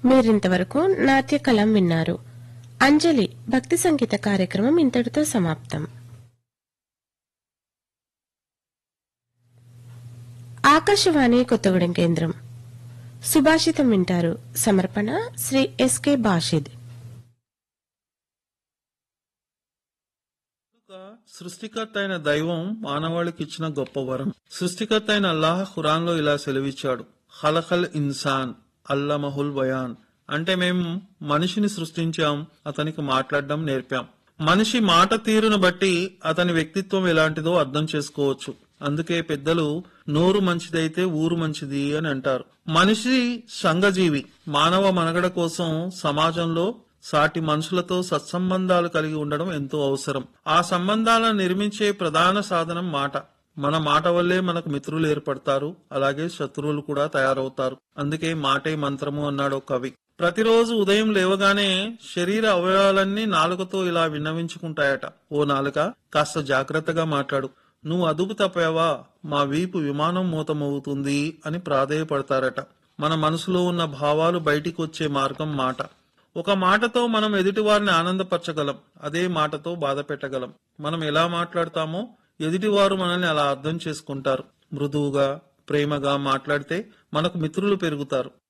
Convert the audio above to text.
మీరింతవరకు నాట్య కలం విన్నారు అంజలి భక్తి సంగీత కార్యక్రమం ఇంతటితో సమాప్తం ఆకాశవాణి కొత్తగూడెం కేంద్రం సుభాషితం వింటారు సమర్పణ శ్రీ ఎస్కే బాషిద్ సృష్టికర్త అయిన దైవం మానవాళికి ఇచ్చిన గొప్ప వరం సృష్టికర్త అయిన అల్లాహ్ ఖురాన్ లో ఇలా సెలవిచ్చాడు ఖలఖల్ ఇన్సాన్ అల్లమహుల్ బయాన్ అంటే మేము మనిషిని సృష్టించాం అతనికి మాట్లాడడం నేర్పాం మనిషి మాట తీరును బట్టి అతని వ్యక్తిత్వం ఎలాంటిదో అర్థం చేసుకోవచ్చు అందుకే పెద్దలు నోరు మంచిదైతే ఊరు మంచిది అని అంటారు మనిషి సంఘజీవి మానవ మనుగడ కోసం సమాజంలో సాటి మనుషులతో సత్సంబంధాలు కలిగి ఉండడం ఎంతో అవసరం ఆ సంబంధాలను నిర్మించే ప్రధాన సాధనం మాట మన మాట వల్లే మనకు మిత్రులు ఏర్పడతారు అలాగే శత్రువులు కూడా తయారవుతారు అందుకే మాటే మంత్రము అన్నాడు ఒక కవి ప్రతిరోజు ఉదయం లేవగానే శరీర అవయవాలన్నీ నాలుకతో ఇలా విన్నవించుకుంటాయట ఓ నాలుక కాస్త జాగ్రత్తగా మాట్లాడు నువ్వు అదుపు తప్పావా మా వీపు విమానం మూతమవుతుంది అని ప్రాధేయపడతారట మన మనసులో ఉన్న భావాలు బయటికి వచ్చే మార్గం మాట ఒక మాటతో మనం ఎదుటివారిని ఆనందపరచగలం అదే మాటతో బాధ పెట్టగలం మనం ఎలా మాట్లాడతామో ఎదుటివారు మనల్ని అలా అర్థం చేసుకుంటారు మృదువుగా ప్రేమగా మాట్లాడితే మనకు మిత్రులు పెరుగుతారు